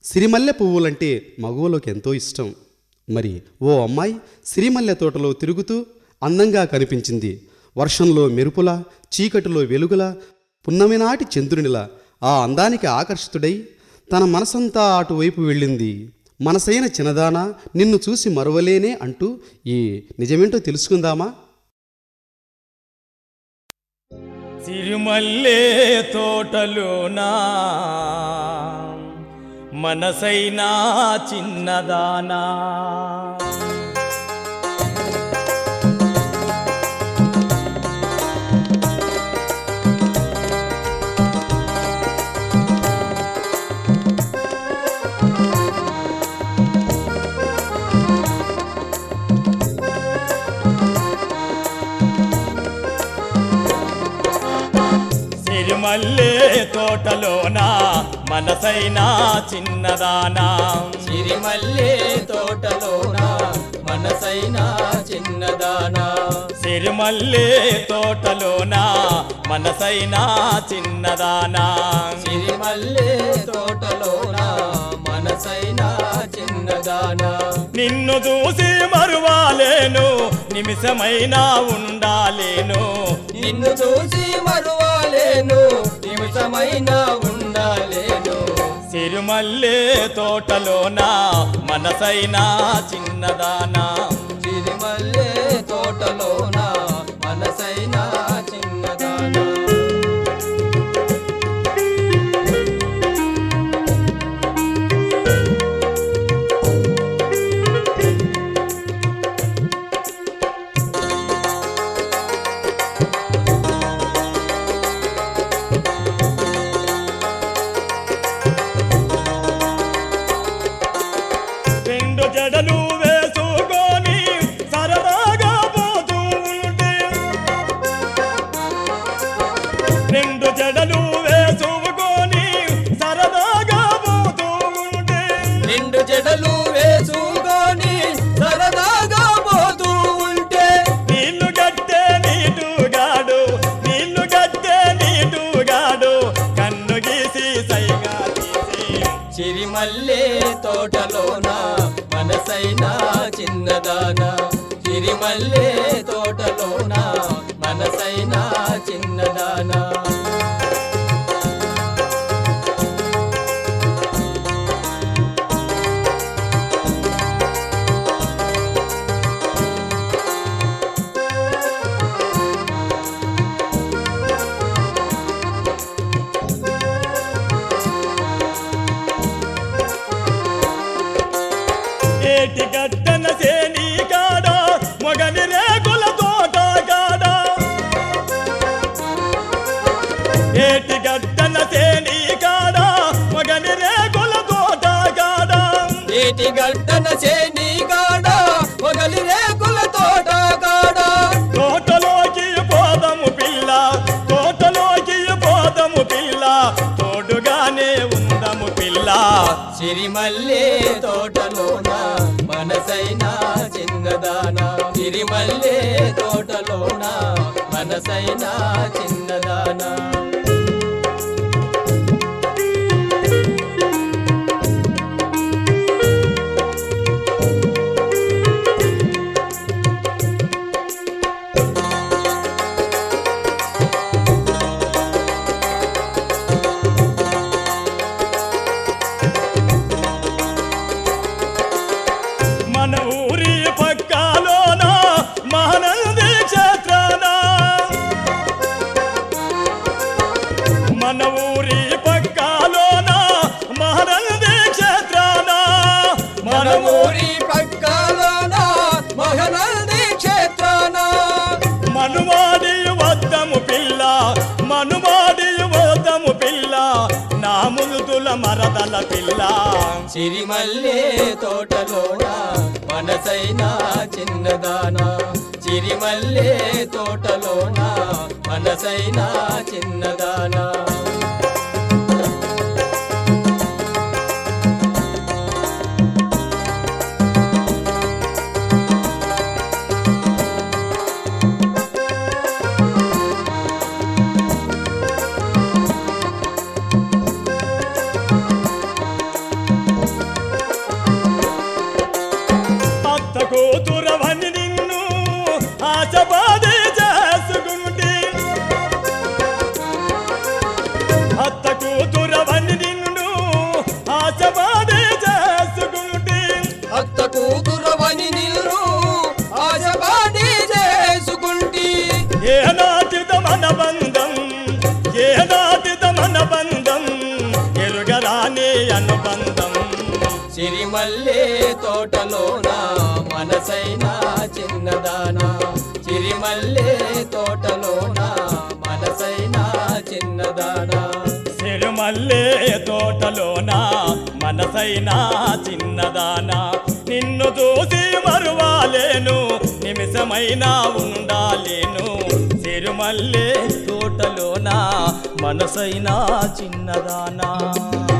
సిరిమల్లె పువ్వులంటే మగువలోకి ఎంతో ఇష్టం మరి ఓ అమ్మాయి సిరిమల్లె తోటలో తిరుగుతూ అందంగా కనిపించింది వర్షంలో మెరుపులా చీకటిలో వెలుగులా పున్నమి నాటి చంద్రునిలా ఆ అందానికి ఆకర్షితుడై తన మనసంతా అటువైపు వెళ్ళింది మనసైన చిన్నదానా నిన్ను చూసి మరువలేనే అంటూ ఈ నిజమేంటో తెలుసుకుందామా సిరిమల్లే తోటలోనా మనసైనా చిన్నదానా సిరిమల్లే తోటలోనా మనసైనా చిన్నదానా సిరిమల్లే తోటలోన మనసైన చిన్నదానా సిరిమల్లే తోటలోనా మనసైనా చిన్నదానా సిరిమల్లే తోటలోన మనసైన చిన్నదానా నిన్ను చూసి మరువాలేను నిమిషమైనా ఉండాలేను నిన్ను చూసి మరువాలేను నిమిషమైన ఉండాలేను సిరిమల్లే తోటలోనా మనసైనా చిన్నదానా సిరిమల్లే తోటలోన మనసైన చిన్నదానా రెండు జడలు వేసుకొని సరదాగా పోతూ ఉంటే రెండు జడలు వేసుకొని సరదాగా పోతూ ఉంటే నిండు జడలు వేసుకొని సరదాగా పోతూ ఉంటే నీళ్లు గట్టే నీటుగాడు నీళ్లు గట్టే నీటుగాడు కన్ను గీసి సైగా తీసి చిరిమల్లే తోటలోన మనసైన చిన్నదానా చిరిమల్లే తోటలోన మనసైన చిన్నదానా ఏటి గట్టన సేని కాడ మొగని రేకుల తోట కాడ ఏటి గట్టన సేని కాడ మొగని రేకుల తోట కాడ ఏటి గట్టన చేని గాడ మొగలి రేకుల తోట గాడ తోటలోకి పోదము పిల్ల తోటలోకి పోదము పిల్ల తోడుగానే ఉందము పిల్ల సిరిమల్లే తోటలోన మనసైన చిన్నదానా సిరిమల్లే తోటలోన మనసైన చిన్నదానా మన ఊరి పక్కలోన మహానంది క్షేత్రాన మన ఊరి పక్కలోన మహానంది క్షేత్రాన మన మనమూరి పక్కలోన మహనంది క్షేత్రాన మనుమాడి వద్దము పిల్ల మనుమాడి వద్దము పిల్ల నా ముదుతుల మరదల పిల్ల సిరిమల్లే తోటలోన మనసైన చిన్నదానా సిరిమల్లే తోటలోన మనసైన చిన్నదానా అనుబంధం సిరిమల్లే తోటలోన మనసైన చిన్నదాన సిరిమల్లే తోటలోన మనసైన చిన్నదాన సిరిమల్లే తోటలోన మనసైనా చిన్నదానా నిన్ను చూసి మరువాలేను నిమిషమైనా ఉండాలేను సిరిమల్లే తోటలోన మనసైనా చిన్నదానా